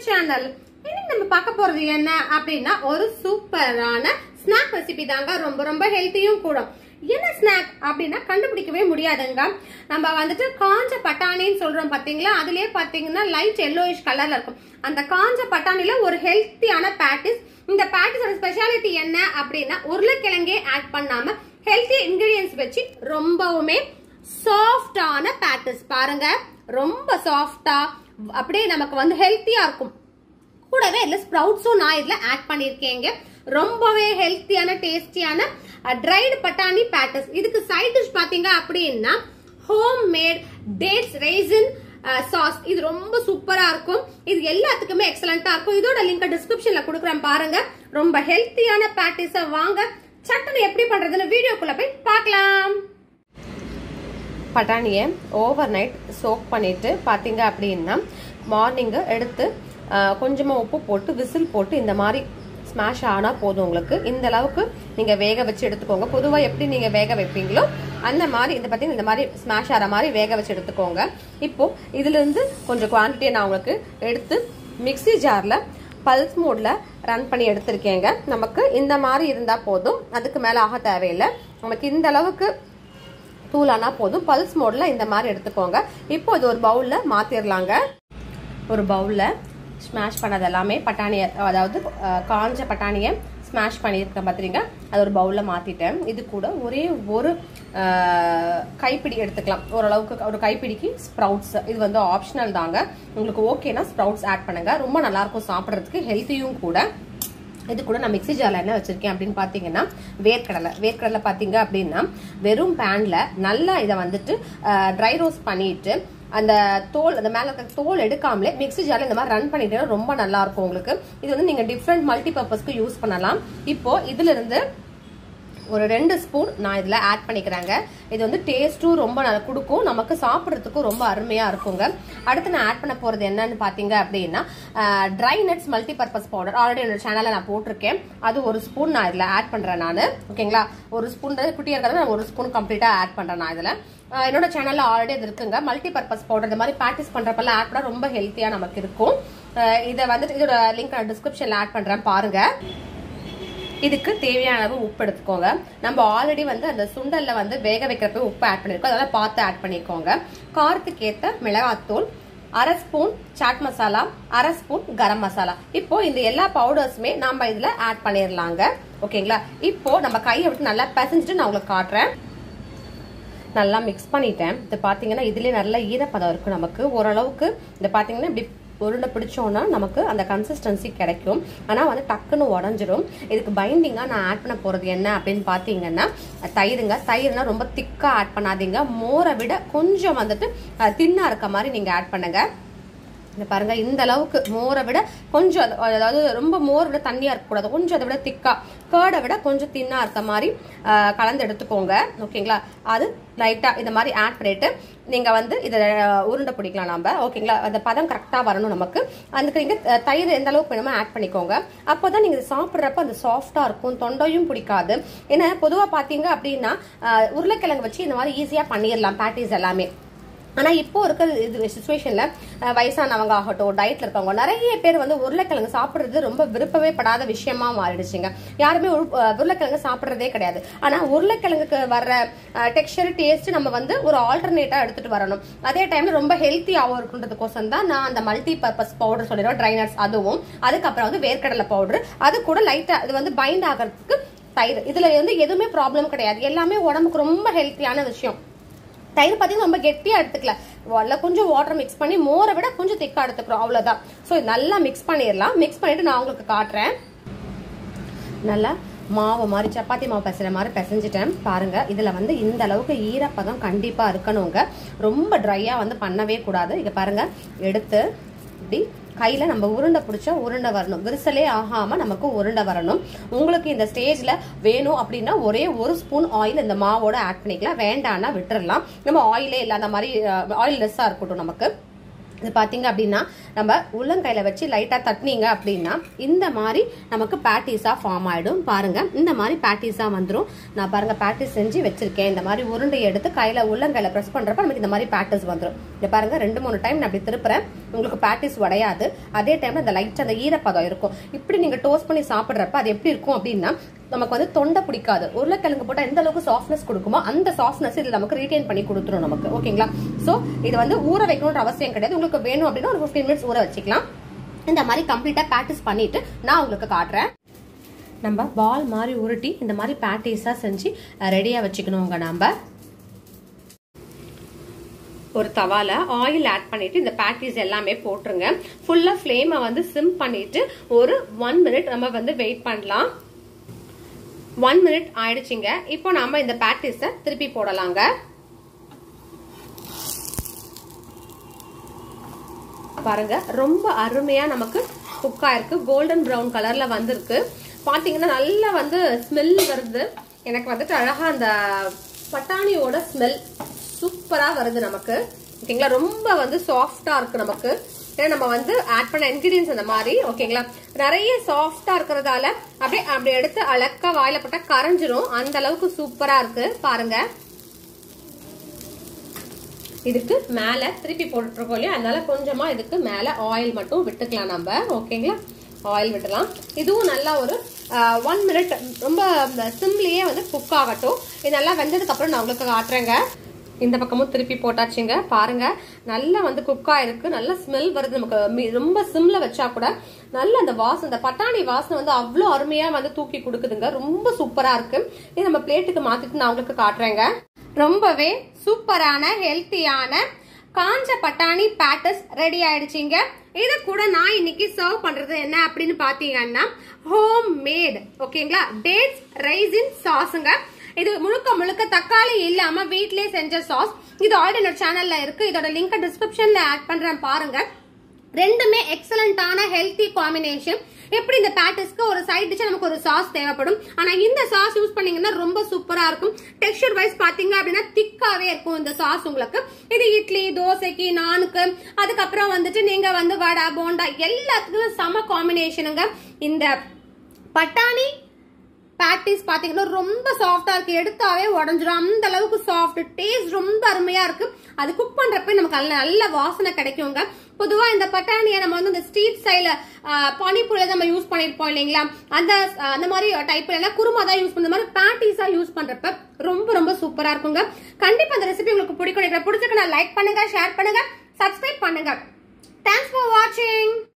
channel இன்னைக்கு நம்ம பார்க்க போறது என்ன அப்படின்னா ஒரு சூப்பரான ஸ்நாக் ரெசிபி தாங்க ரொம்ப ரொம்ப ஹெல்த்தியும் கூட என்ன ஸ்நாக் அப்படின்னா கண்டுபிடிக்கவே முடியாதுங்க நம்ம வந்துட்டு காஞ்ச பட்டாணின்னு சொல்றோம் பாத்தீங்களா அதுலயே பாத்தீங்கன்னா லைட் எல்லோயிஷ் கலர்ல இருக்கும் அந்த காஞ்ச பட்டாணில ஒரு ஹெல்த்தியான பேட்டிஸ் இந்த பேட்டிஸோட ஸ்பெஷாலிட்டி என்ன அப்படின்னா உருளைக்கிழங்கே ஆட் பண்ணாம ஹெல்த்தி இன்கிரியன்ஸ் வச்சு ரொம்பவுமே சாஃப்டான பேட்டிஸ் பாருங்க ரொம்ப சாஃப்டா அப்படியே நமக்கு வந்து ஹெல்த்தியா இருக்கும் கூடவே இதுல ஸ்ப்ரவுட்ஸும் நான் இதுல ஆட் பண்ணிருக்கேங்க ரொம்பவே ஹெல்த்தியான டேஸ்டியான ட்ரைடு பட்டாணி பேட்டஸ் இதுக்கு சைட் டிஷ் பாத்தீங்க அப்படின்னா home made dates raisin sauce இது ரொம்ப சூப்பரா இருக்கும் இது எல்லாத்துக்குமே எக்ஸலண்டா இருக்கும் இதோட லிங்க் டிஸ்கிரிப்ஷன்ல கொடுக்குறேன் பாருங்க ரொம்ப ஹெல்த்தியான பேட்டிஸ வாங்க சட்டுன்னு எப்படி பண்றதுன்னு வீடியோக்குள்ள போய் பார்க்கலாம் பட்டாணியை ஓவர் நைட் சோக் பண்ணிட்டு பார்த்தீங்க அப்படின்னா மார்னிங்கு எடுத்து கொஞ்சமாக உப்பு போட்டு விசில் போட்டு இந்த மாதிரி ஸ்மாஷ் ஆனால் போதும் உங்களுக்கு இந்த அளவுக்கு நீங்கள் வேக வச்சு எடுத்துக்கோங்க பொதுவாக எப்படி நீங்கள் வேக வைப்பீங்களோ அந்த மாதிரி இந்த பார்த்தீங்கன்னா இந்த மாதிரி ஸ்மாஷ் ஆகிற மாதிரி வேக வச்சு எடுத்துக்கோங்க இப்போ இதுலேருந்து கொஞ்சம் குவான்டிட்டியை நான் உங்களுக்கு எடுத்து மிக்சி ஜாரில் பல்ஸ் மோடில் ரன் பண்ணி எடுத்திருக்கேங்க நமக்கு இந்த மாதிரி இருந்தால் போதும் அதுக்கு மேலே ஆக தேவையில்லை நமக்கு இந்த அளவுக்கு தூளானா போதும் பல்ஸ் மோடில் இந்த மாதிரி எடுத்துக்கோங்க இப்போ இது ஒரு பவுலில் மாற்றிடலாங்க ஒரு பவுலில் ஸ்மாஷ் பண்ணது எல்லாமே பட்டாணியை அதாவது காஞ்ச பட்டாணியை ஸ்மாஷ் பண்ணியிருக்கேன் பார்த்துறீங்க அது ஒரு பவுலில் மாற்றிட்டேன் இது கூட ஒரே ஒரு கைப்பிடி எடுத்துக்கலாம் ஓரளவுக்கு ஒரு கைப்பிடிக்கு ஸ்ப்ரவுட்ஸ் இது வந்து ஆப்ஷனல் தாங்க உங்களுக்கு ஓகேனா ஸ்ப்ரவுட்ஸ் ஆட் பண்ணுங்க ரொம்ப நல்லாயிருக்கும் சாப்பிட்றதுக்கு ஹெல்த்தியும் கூட இது கூட நான் மிக்சி ஜாரில் என்ன வச்சிருக்கேன் அப்படின்னு பார்த்தீங்கன்னா வேர்க்கடலை வேர்க்கடலை பார்த்தீங்க அப்படின்னா வெறும் பேனில் நல்லா இதை வந்துட்டு ட்ரை ரோஸ்ட் பண்ணிட்டு அந்த தோல் அந்த மேலே இருக்கிற தோல் எடுக்காமலே மிக்சி ஜாரில் இந்த மாதிரி ரன் பண்ணிட்டீங்கன்னா ரொம்ப நல்லா இருக்கும் உங்களுக்கு இது வந்து நீங்கள் டிஃப்ரெண்ட் மல்டி பர்பஸ்க்கு யூஸ் பண்ணலாம் இப்போ இதுல இருந்து ஒரு ரெண்டு ஸ்பூன் நான் இதில் ஆட் பண்ணிக்கிறேங்க இது வந்து டேஸ்ட்டும் ரொம்ப நல்லா கொடுக்கும் நமக்கு சாப்பிட்றதுக்கும் ரொம்ப அருமையாக இருக்குங்க அடுத்து நான் ஆட் பண்ண போகிறது என்னன்னு பார்த்தீங்க அப்படின்னா dry nuts multi purpose powder already என்னோட சேனலில் நான் போட்டிருக்கேன் அது ஒரு ஸ்பூன் நான் இதில் ஆட் பண்ணுறேன் நான் ஓகேங்களா ஒரு ஸ்பூன் குட்டியாக இருக்கிறத நான் ஒரு ஸ்பூன் கம்ப்ளீட்டாக ஆட் பண்ணுறேன் நான் இதில் என்னோட சேனல்ல ஆல்ரெடி அது இருக்குங்க மல்டி பர்பஸ் பவுடர் இந்த மாதிரி ப்ராக்டிஸ் பண்றப்பெல்லாம் ஆட் பண்ணா ரொம்ப ஹெல்த்தியா நமக்கு இருக்கும் இதை வந்துட்டு இதோட லிங்க் நான் டிஸ்கிரிப்ஷன்ல ஆட் பண்றேன் பாருங்க இதுக்கு தேவையான அளவு உப்பு எடுத்துக்கோங்க நம்ம ஆல்ரெடி வந்து அந்த சுண்டல்ல வந்து வேக வைக்கிறப்ப உப்பு ஆட் பண்ணிருக்கோம் அதெல்லாம் பார்த்து ஆட் பண்ணிக்கோங்க காரத்துக்கு ஏத்த மிளகாத்தூள் அரை ஸ்பூன் சாட் மசாலா அரை ஸ்பூன் கரம் மசாலா இப்போ இந்த எல்லா பவுடர்ஸுமே நம்ம இதுல ஆட் பண்ணிடலாங்க ஓகேங்களா இப்போ நம்ம கையை விட்டு நல்லா பிசைஞ்சிட்டு நான் உங்களுக்கு காட்டுறேன் நல்லா மிக்ஸ் பண்ணிட்டேன் இது பார்த்தீங்கன்னா இதுலேயே நல்ல ஈரப்பதம் இருக்கும் நமக்கு ஓரளவுக்கு இந்த பார்த்தீங்கன்னா இப்படி உருண்டை பிடிச்சோன்னா நமக்கு அந்த கன்சிஸ்டன்சி கிடைக்கும் ஆனால் வந்து டக்குன்னு உடஞ்சிரும் இதுக்கு பைண்டிங்காக நான் ஆட் பண்ண போகிறது என்ன அப்படின்னு பார்த்தீங்கன்னா தயிருங்க தயிர்னா ரொம்ப திக்காக ஆட் பண்ணாதீங்க மோரை விட கொஞ்சம் வந்துட்டு தின்னாக இருக்க மாதிரி நீங்கள் ஆட் பண்ணுங்கள் இந்த பாருங்க இந்த அளவுக்கு மோரை விட கொஞ்சம் அதாவது ரொம்ப மோரை விட தண்ணியா இருக்கக்கூடாது கொஞ்சம் அதை விட திக்கா கேர்டை விட கொஞ்சம் தின்னா இருக்க மாதிரி கலந்து எடுத்துக்கோங்க ஓகேங்களா அது லைட்டா இந்த மாதிரி ஆட் பண்ணிட்டு நீங்க வந்து இதை உருண்டை பிடிக்கலாம் நம்ம ஓகேங்களா அந்த பதம் கரெக்டா வரணும் நமக்கு அதுக்கு நீங்க தயிர் எந்த அளவுக்கு வேணுமோ ஆட் பண்ணிக்கோங்க அப்போதான் நீங்க சாப்பிட்றப்ப அந்த சாஃப்டா இருக்கும் தொண்டையும் பிடிக்காது ஏன்னா பொதுவா பாத்தீங்க அப்படின்னா உருளைக்கிழங்கு வச்சு இந்த மாதிரி ஈஸியா பண்ணிடலாம் பேட்டிஸ் எல்லாமே ஆனா இப்போ இருக்கிற இது சுச்சுவேஷன்ல வயசானவங்க ஆகட்டும் டயட்ல இருக்கவங்க நிறைய பேர் வந்து உருளைக்கிழங்கு சாப்பிடுறது ரொம்ப விருப்பமே படாத விஷயமா மாறிடுச்சுங்க யாருமே உருளைக்கிழங்கு சாப்பிடுறதே கிடையாது ஆனா உருளைக்கிழங்குக்கு வர்ற டெக்ஸ்டர் டேஸ்ட் நம்ம வந்து ஒரு ஆல்டர்னேட்டா எடுத்துட்டு வரணும் அதே டைம்ல ரொம்ப ஹெல்த்தியாகவும் இருக்குன்றதுக்கோசம் தான் நான் அந்த மல்டி பர்பஸ் பவுடர் சொல்லிடுவேன் ட்ரைனட்ஸ் அதுவும் அதுக்கப்புறம் வந்து வேர்க்கடலை பவுடர் அது கூட லைட்டா இது வந்து பைண்ட் ஆகிறதுக்கு தயிர் இதுல வந்து எதுவுமே ப்ராப்ளம் கிடையாது எல்லாமே உடம்புக்கு ரொம்ப ஹெல்த்தியான விஷயம் தயிர் பார்த்தீங்கன்னா ரொம்ப கெட்டியாக எடுத்துக்கல அதில் கொஞ்சம் வாட்டர் மிக்ஸ் பண்ணி மோரை விட கொஞ்சம் திக்காக எடுத்துக்கிறோம் அவ்வளோதான் ஸோ நல்லா மிக்ஸ் பண்ணிடலாம் மிக்ஸ் பண்ணிட்டு நான் உங்களுக்கு காட்டுறேன் நல்லா மாவு மாதிரி சப்பாத்தி மாவு பிசைற மாதிரி பிசைஞ்சிட்டேன் பாருங்க இதுல வந்து இந்த அளவுக்கு ஈரப்பதம் கண்டிப்பா இருக்கணுங்க ரொம்ப ட்ரையா வந்து பண்ணவே கூடாது இங்க பாருங்க எடுத்து இப்படி கையில நம்ம உருண்டை பிடிச்சா உருண்டை வரணும் விரிசலே ஆகாம நமக்கு உருண்டை வரணும் உங்களுக்கு இந்த ஸ்டேஜ்ல வேணும் அப்படின்னா ஒரே ஒரு ஸ்பூன் ஆயில் இந்த மாவோட ஆட் பண்ணிக்கலாம் வேண்டாம்னா விட்டுறலாம் நம்ம ஆயிலே இல்லாத மாதிரி ஆயில் லெஸ்ஸா இருக்கட்டும் நமக்கு இது பார்த்தீங்க அப்படின்னா நம்ம உள்ளங்கையில வச்சு லைட்டாக தட்டினீங்க அப்படின்னா இந்த மாதிரி நமக்கு பேட்டிஸாக ஃபார்ம் ஆகிடும் பாருங்க இந்த மாதிரி பேட்டிஸாக வந்துடும் நான் பாருங்க பேட்டிஸ் செஞ்சு வச்சிருக்கேன் இந்த மாதிரி உருண்டை எடுத்து கையில் உள்ளங்கையில ப்ரெஸ் பண்ணுறப்ப நமக்கு இந்த மாதிரி பேட்டிஸ் வந்துடும் இந்த பாருங்க ரெண்டு மூணு டைம் நான் அப்படி திருப்புறேன் உங்களுக்கு பேட்டிஸ் உடையாது அதே டைம்ல அந்த லைட் அந்த ஈரப்பதம் இருக்கும் இப்படி நீங்க டோஸ்ட் பண்ணி சாப்பிடுறப்ப அது எப்படி இருக்கும் அப்படின்னா நமக்கு வந்து தொண்டை பிடிக்காது உருளைக்கிழங்கு போட்டா எந்த அளவுக்கு சாஃப்ட்னஸ் கொடுக்குமோ அந்த சாஃப்ட்னஸ் இது நமக்கு ரீடைன் பண்ணி கொடுத்துரும் நமக்கு ஓகேங்களா சோ இது வந்து ஊற வைக்கணும்ன்ற அவசியம் கிடையாது உங்களுக்கு வேணும் அப்படின்னா ஒரு 15 மினிட்ஸ் ஊற வச்சுக்கலாம் இந்த மாதிரி கம்ப்ளீட்டா பேட்டிஸ் பண்ணிட்டு நான் உங்களுக்கு காட்டுறேன் நம்ம பால் மாதிரி உருட்டி இந்த மாதிரி பேட்டிஸா செஞ்சு ரெடியா வச்சுக்கணுங்க நம்ம ஒரு தவால ஆயில் ஆட் பண்ணிட்டு இந்த பேட்டிஸ் எல்லாமே போட்டுருங்க ஃபுல்லா ஃப்ளேமை வந்து சிம் பண்ணிட்டு ஒரு ஒன் மினிட் நம்ம வந்து வெயிட் பண்ணலாம் ஒன் மினிட் ஆயிடுச்சுங்க இப்போ நாம இந்த பேட்டிஸ திருப்பி போடலாங்க பாருங்க ரொம்ப அருமையா நமக்கு குக் ஆயிருக்கு கோல்டன் ப்ரௌன் கலர்ல வந்திருக்கு பாத்தீங்கன்னா நல்லா வந்து ஸ்மெல் வருது எனக்கு வந்துட்டு அழகா அந்த பட்டாணியோட ஸ்மெல் சூப்பரா வருது நமக்கு ஓகேங்களா ரொம்ப வந்து சாஃப்டா இருக்கு நமக்கு ஏன்னா நம்ம வந்து ஆட் பண்ண இன்கிரீடியன்ஸ் அந்த மாதிரி ஓகேங்களா நிறைய சாஃப்டா இருக்கிறதால அப்படியே அப்படி எடுத்து அழக்கா வாயில போட்டா கரைஞ்சிரும் அந்த அளவுக்கு சூப்பரா இருக்கு பாருங்க இதுக்கு மேல திருப்பி போட்டுருக்கோம் இல்லையா அதனால கொஞ்சமா இதுக்கு மேல ஆயில் மட்டும் விட்டுக்கலாம் நம்ம ஓகேங்களா ஆயில் விட்டுலாம் இதுவும் நல்லா ஒரு ஒன் மினிட் ரொம்ப சிம்லியே வந்து குக் ஆகட்டும் இது நல்லா வெந்ததுக்கு அப்புறம் நான் உங்களுக்கு காட்டுறேங்க இந்த பக்கமும் திருப்பி போட்டாச்சுங்க பாருங்க நல்லா வந்து குக் ஆயிருக்கு நல்ல ஸ்மெல் வருது நமக்கு மி- ரொம்ப சிம்ல வச்சா கூட நல்ல அந்த வாசனை அந்த பட்டாணி வாசனை வந்து அவ்வளோ அருமையா வந்து தூக்கி கொடுக்குதுங்க ரொம்ப சூப்பரா இருக்கு இது நம்ம பிளேட்டுக்கு மாத்திட்டு நான் உங்களுக்கு காட்டுறேங்க ரொம்பவே சூப்பரான ஹெல்த்தியான காஞ்ச பட்டாணி பேட்டஸ் ரெடி ஆயிடுச்சுங்க இது கூட நான் இன்னைக்கு சர்வ் பண்றது என்ன அப்படின்னு பாத்தீங்கன்னா ஹோம் மேட் ஓகேங்களா டேட்ஸ் ரைசின் சாஸுங்க இது முழுக்க முழுக்க தக்காளி இல்லாம வீட்லயே செஞ்ச சாஸ் இது ஆல்ரெடி என்னோட சேனல்ல இருக்கு இதோட லிங்க் டிஸ்கிரிப்ஷன்ல ஆட் பண்றேன் பாருங்க ரெண்டுமே எக்ஸலண்டான ஹெல்த்தி காம்பினேஷன் எப்படி இந்த பேட்டிஸ்க்கு ஒரு சைட் டிஷ் நமக்கு ஒரு சாஸ் தேவைப்படும் ஆனா இந்த சாஸ் யூஸ் பண்ணீங்கன்னா ரொம்ப சூப்பரா இருக்கும் டெக்ஸ்டர் வைஸ் பாத்தீங்க அப்படின்னா திக்காவே இருக்கும் இந்த சாஸ் உங்களுக்கு இது இட்லி தோசைக்கு நானுக்கு அதுக்கப்புறம் வந்துட்டு நீங்க வந்து வடை போண்டா எல்லாத்துக்குமே செம காம்பினேஷனுங்க இந்த பட்டாணி பேட்டிஸ் பாத்தீங்கன்னா ரொம்ப சாஃப்டா இருக்கு எடுத்தாவே உடஞ்சிரும் அந்த அளவுக்கு சாஃப்ட் டேஸ்ட் ரொம்ப அருமையா இருக்கு அது குக் பண்றப்ப நமக்கு நல்ல நல்ல வாசனை கிடைக்குங்க பொதுவா இந்த பட்டாணியை நம்ம வந்து இந்த ஸ்ட்ரீட் ஸ்டைல பானிபூரில நம்ம யூஸ் பண்ணிருப்போம் இல்லைங்களா அந்த ஆஹ், அந்த மாதிரி டைப்ல எல்லாம் குருமா தான் யூஸ் பண்ற மாதிரி பேட்டிஸா யூஸ் பண்றப்ப ரொம்ப ரொம்ப சூப்பரா இருக்குங்க கண்டிப்பா இந்த ரெசிபி உங்களுக்கு பிடிக்கும் பிடிச்சிருக்கு நான் லைக் பண்ணுங்க ஷேர் பண்ணுங்க சப்ஸ்கிரைப் பண்ணுங்க தேங்க்ஸ் ஃபார் வாட்சிங்